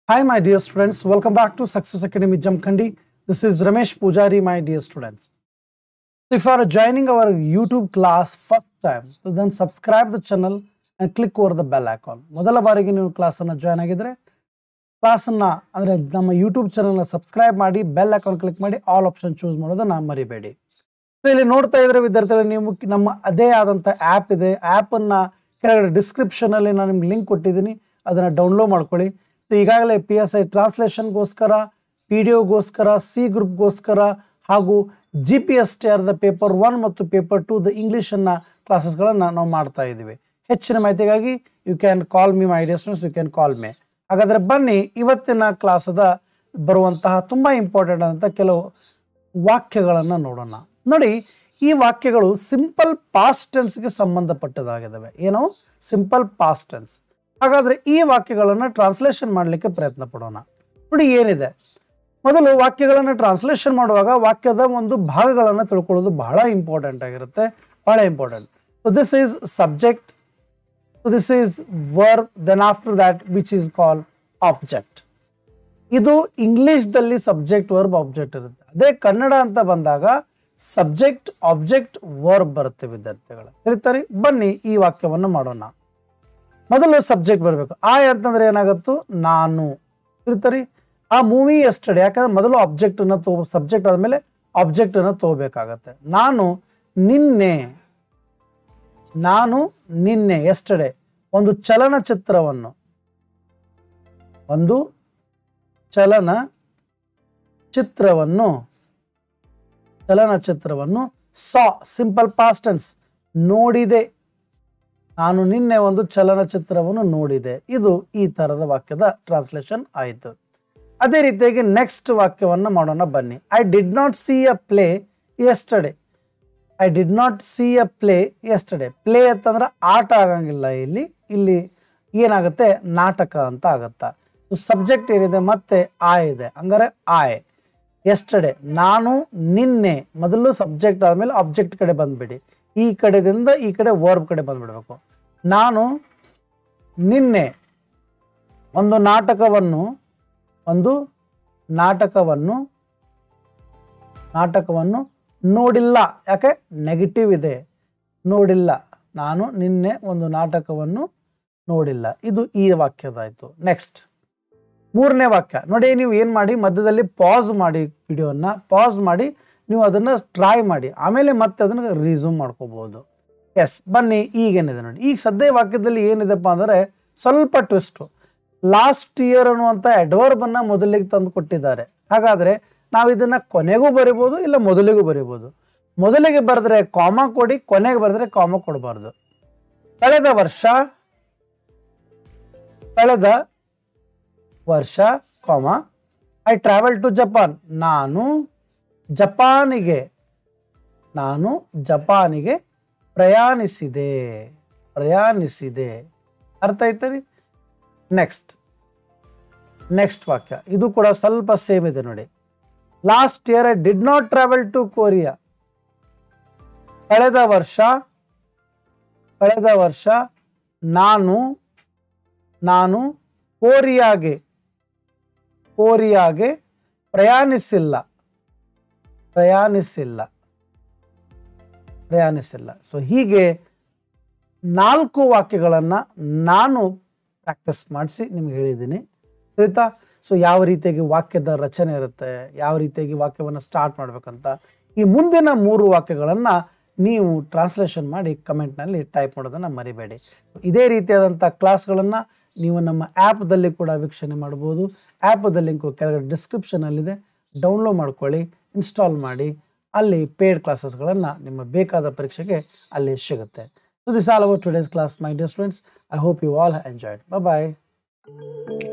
Hi, my dear students. Welcome back to Success Academy Jamkhandi. This is Ramesh Pujari, my dear students. If you are joining our YouTube class first time, so then subscribe the channel and click over the bell icon. ಮೊದಲ ಬಾರಿಗೆ ನೀವು ಕ್ಲಾಸನ್ನು join ಆಗಿದ್ರೆ ಕ್ಲಾಸನ್ನು ಅಂದರೆ ನಮ್ಮ YouTube ಚಾನಲ್ನ subscribe ಮಾಡಿ bell icon click ಮಾಡಿ all option choose ಮಾಡೋದನ್ನ ಮರಿಬೇಡಿ ಸೊ ಇಲ್ಲಿ ನೋಡ್ತಾ ಇದ್ರೆ ವಿದ್ಯಾರ್ಥಿಗಳು ನೀವು ನಮ್ಮ ಅದೇ ಆದಂಥ ಆ್ಯಪ್ ಇದೆ ಆ್ಯಪನ್ನು ಕೆಳಗಡೆ ಡಿಸ್ಕ್ರಿಪ್ಷನಲ್ಲಿ ನಾನು ನಿಮ್ಗೆ ಲಿಂಕ್ ಕೊಟ್ಟಿದ್ದೀನಿ ಅದನ್ನು ಡೌನ್ಲೋಡ್ ಮಾಡ್ಕೊಳ್ಳಿ ಸೊ ಈಗಾಗಲೇ ಪಿ ಎಸ್ ಐ ಟ್ರಾನ್ಸ್ಲೇಷನ್ಗೋಸ್ಕರ ಪಿ ಡಿ ಒಗೋಸ್ಕರ ಸಿ ಗ್ರೂಪ್ಗೋಸ್ಕರ ಹಾಗೂ G P S T R the paper one ಮತ್ತು ಪೇಪರ್ ಟು ದ ಇಂಗ್ಲೀಷನ್ನು ಕ್ಲಾಸಸ್ಗಳನ್ನು ನಾವು ಮಾಡ್ತಾ ಇದ್ದೀವಿ ಹೆಚ್ಚಿನ ಮಾಹಿತಿಗಾಗಿ you can call me my dear students you can call me ಹಾಗಾದರೆ ಬನ್ನಿ ಇವತ್ತಿನ ಕ್ಲಾಸದ ಬರುವಂತಹ ತುಂಬ ಇಂಪಾರ್ಟೆಂಟ್ ಆದಂಥ ಕೆಲವು ವಾಕ್ಯಗಳನ್ನು ನೋಡೋಣ ನೋಡಿ ಈ ವಾಕ್ಯಗಳು ಸಿಂಪಲ್ ಪಾಸ್ಟ್ ಟೆನ್ಸ್ಗೆ ಸಂಬಂಧಪಟ್ಟದಾಗಿದ್ದಾವೆ ಏನು ಸಿಂಪಲ್ ಪಾಸ್ಟ್ ಟೆನ್ಸ್ ಹಾಗಾದರೆ ಈ ವಾಕ್ಯಗಳನ್ನು ಟ್ರಾನ್ಸ್ಲೇಷನ್ ಮಾಡಲಿಕ್ಕೆ ಪ್ರಯತ್ನ ಪಡೋಣ ನೋಡಿ ಏನಿದೆ ಮೊದಲು ವಾಕ್ಯಗಳನ್ನು ಟ್ರಾನ್ಸ್ಲೇಷನ್ ಮಾಡುವಾಗ ವಾಕ್ಯದ ಒಂದು ಭಾಗಗಳನ್ನು ತಿಳ್ಕೊಳ್ಳೋದು ಬಹಳ ಇಂಪಾರ್ಟೆಂಟ್ ಆಗಿರುತ್ತೆ ಬಹಳ important so this is subject so this is verb then after that which is call object ಇದು ಇಂಗ್ಲಿಷ್ದಲ್ಲಿ ಸಬ್ಜೆಕ್ಟ್ ವರ್ಬ್ ಆಬ್ಜೆಕ್ಟ್ ಇರುತ್ತೆ ಅದೇ ಕನ್ನಡ ಅಂತ ಬಂದಾಗ ಸಬ್ಜೆಕ್ಟ್ ಆಬ್ಜೆಕ್ಟ್ ವರ್ಬ್ ಬರುತ್ತೆ ವಿದ್ಯಾರ್ಥಿಗಳ ತಿಳಿತಾರೆ ಬನ್ನಿ ಈ ವಾಕ್ಯವನ್ನು ಮಾಡೋಣ ಮೊದಲು ಸಬ್ಜೆಕ್ಟ್ ಬರಬೇಕು ಆ ಅಂತಂದ್ರೆ ಏನಾಗತ್ತು ನಾನು ತಿಳಿತಾರೆ ಆ ಮೂವಿ ಎಸ್ಟಡೆ ಯಾಕಂದ್ರೆ ಮೊದಲು ಆಬ್ಜೆಕ್ಟ್ ಅನ್ನ ತಗೋ ಸಬ್ಜೆಕ್ಟ್ ಆದಮೇಲೆ ಆಬ್ಜೆಕ್ಟ್ ಅನ್ನ ತಗೋಬೇಕಾಗತ್ತೆ ನಾನು ನಿನ್ನೆ ನಾನು ನಿನ್ನೆ ಎಸ್ಟಡೆ ಒಂದು ಚಲನಚಿತ್ರವನ್ನು ಒಂದು ಚಲನ ಚಿತ್ರವನ್ನು ಚಲನಚಿತ್ರವನ್ನು ಸಾ ಸಿಂಪಲ್ ಪಾಸ್ಟೆನ್ಸ್ ನೋಡಿದೆ ನಾನು ನಿನ್ನೆ ಒಂದು ಚಲನಚಿತ್ರವನ್ನು ನೋಡಿದೆ ಇದು ಈ ತರದ ವಾಕ್ಯದ ಟ್ರಾನ್ಸ್ಲೇಷನ್ ಆಯಿತು ಅದೇ ರೀತಿಯಾಗಿ ನೆಕ್ಸ್ಟ್ ವಾಕ್ಯವನ್ನು ಮಾಡೋಣ ಬನ್ನಿ I did not see a play yesterday I did not see a play yesterday play ಅಂತಂದ್ರೆ ಆಟ ಆಗಂಗಿಲ್ಲ ಇಲ್ಲಿ ಇಲ್ಲಿ ಏನಾಗುತ್ತೆ ನಾಟಕ ಅಂತ ಆಗತ್ತ ಸಬ್ಜೆಕ್ಟ್ ಏನಿದೆ ಮತ್ತೆ ಆ ಇದೆ ಹಂಗಾರೆ ಆಯ್ ಎಸ್ಟಡೆ ನಾನು ನಿನ್ನೆ ಮೊದಲು ಸಬ್ಜೆಕ್ಟ್ ಆದಮೇಲೆ ಆಬ್ಜೆಕ್ಟ್ ಕಡೆ ಬಂದ್ಬಿಡಿ ಈ ಕಡೆದಿಂದ ಈ ಕಡೆ ವರ್ಬ್ ಕಡೆ ಬಂದ್ಬಿಡ್ಬೇಕು ನಾನು ನಿನ್ನೆ ಒಂದು ನಾಟಕವನ್ನು ಒಂದು ನಾಟಕವನ್ನು ನಾಟಕವನ್ನು ನೋಡಿಲ್ಲ ಯಾಕೆ ನೆಗೆಟಿವ್ ಇದೆ ನೋಡಿಲ್ಲ ನಾನು ನಿನ್ನೆ ಒಂದು ನಾಟಕವನ್ನು ನೋಡಿಲ್ಲ ಇದು ಈ ವಾಕ್ಯದಾಯಿತು ನೆಕ್ಸ್ಟ್ ಮೂರನೇ ವಾಕ್ಯ ನೋಡಿ ನೀವು ಏನು ಮಾಡಿ ಮಧ್ಯದಲ್ಲಿ ಪಾಸ್ ಮಾಡಿ ವಿಡಿಯೋನ ಪಾಸ್ ಮಾಡಿ ನೀವು ಅದನ್ನು ಟ್ರೈ ಮಾಡಿ ಆಮೇಲೆ ಮತ್ತೆ ಅದನ್ನು ರಿಸ್ಯೂಮ್ ಮಾಡ್ಕೋಬೋದು ಎಸ್ ಬನ್ನಿ ಈಗೇನಿದೆ ನೋಡಿ ಈಗ ಸದ್ಯ ವಾಕ್ಯದಲ್ಲಿ ಏನಿದೆಪ್ಪ ಅಂದರೆ ಸ್ವಲ್ಪ ಟ್ವಿಸ್ಟು ಲಾಸ್ಟ್ ಇಯರ್ ಅನ್ನುವಂಥ ಅಡ್ವರ್ಬನ್ನು ಮೊದಲಿಗೆ ತಂದು ಕೊಟ್ಟಿದ್ದಾರೆ ಹಾಗಾದರೆ ನಾವು ಇದನ್ನು ಕೊನೆಗೂ ಬರಿಬೋದು ಇಲ್ಲ ಮೊದಲಿಗೂ ಬರಿಬೋದು ಮೊದಲಿಗೆ ಬರೆದ್ರೆ ಕಾಮ ಕೊಡಿ ಕೊನೆಗೆ ಬರೆದ್ರೆ ಕಾಮ ಕೊಡಬಾರ್ದು ಕಳೆದ ವರ್ಷ ಕಳೆದ ವರ್ಷ ಕಾಮ ಐ ಟ್ರಾವೆಲ್ ಟು ಜಪಾನ್ ನಾನು ಜಪಾನಿಗೆ ನಾನು ಜಪಾನಿಗೆ ಪ್ರಯಾಣಿಸಿದೆ ಪ್ರಯಾಣಿಸಿದೆ ಅರ್ಥ ಆಯ್ತರಿ ನೆಕ್ಸ್ಟ್ ನೆಕ್ಸ್ಟ್ ವಾಕ್ಯ ಇದು ಕೂಡ ಸ್ವಲ್ಪ ಸೇಮ್ ಇದೆ ನೋಡಿ last year I did not travel to Korea ಕಳೆದ ವರ್ಷ ಕಳೆದ ವರ್ಷ ನಾನು ನಾನು ಕೋರಿಯಾಗೆ ಕೋರಿಯಾಗೆ ಪ್ರಯಾಣಿಸಿಲ್ಲ ಪ್ರಯಾಣಿಸಿಲ್ಲ ಪ್ರಯಾಣಿಸಿಲ್ಲ ಸೊ ಹೀಗೆ ನಾಲ್ಕು ವಾಕ್ಯಗಳನ್ನು ನಾನು ಪ್ರಾಕ್ಟೀಸ್ ಮಾಡಿಸಿ ನಿಮ್ಗೆ ಹೇಳಿದ್ದೀನಿ ತಿಳಿತಾ ಸೊ ಯಾವ ರೀತಿಯಾಗಿ ವಾಕ್ಯದ ರಚನೆ ಇರುತ್ತೆ ಯಾವ ರೀತಿಯಾಗಿ ವಾಕ್ಯವನ್ನು ಸ್ಟಾರ್ಟ್ ಮಾಡ್ಬೇಕಂತ ಈ ಮುಂದಿನ ಮೂರು ವಾಕ್ಯಗಳನ್ನು ನೀವು ಟ್ರಾನ್ಸ್ಲೇಷನ್ ಮಾಡಿ ಕಮೆಂಟ್ನಲ್ಲಿ ಟೈಪ್ ಮಾಡೋದನ್ನು ಮರಿಬೇಡಿ ಇದೇ ರೀತಿಯಾದಂಥ ಕ್ಲಾಸ್ಗಳನ್ನು ನೀವು ನಮ್ಮ ಆ್ಯಪ್ದಲ್ಲಿ ಕೂಡ ವೀಕ್ಷಣೆ ಮಾಡ್ಬೋದು ಆ್ಯಪದ ಲಿಂಕು ಕೆಳಗಡೆ ಡಿಸ್ಕ್ರಿಪ್ಷನಲ್ಲಿದೆ ಡೌನ್ಲೋಡ್ ಮಾಡ್ಕೊಳ್ಳಿ ಇನ್ಸ್ಟಾಲ್ ಮಾಡಿ ಅಲ್ಲಿ ಪೇಯ್ಡ್ ಕ್ಲಾಸಸ್ಗಳನ್ನು ನಿಮ್ಮ ಬೇಕಾದ ಪರೀಕ್ಷೆಗೆ ಅಲ್ಲಿ ಸಿಗುತ್ತೆ so this all about today's class my dear students I hope you all enjoyed bye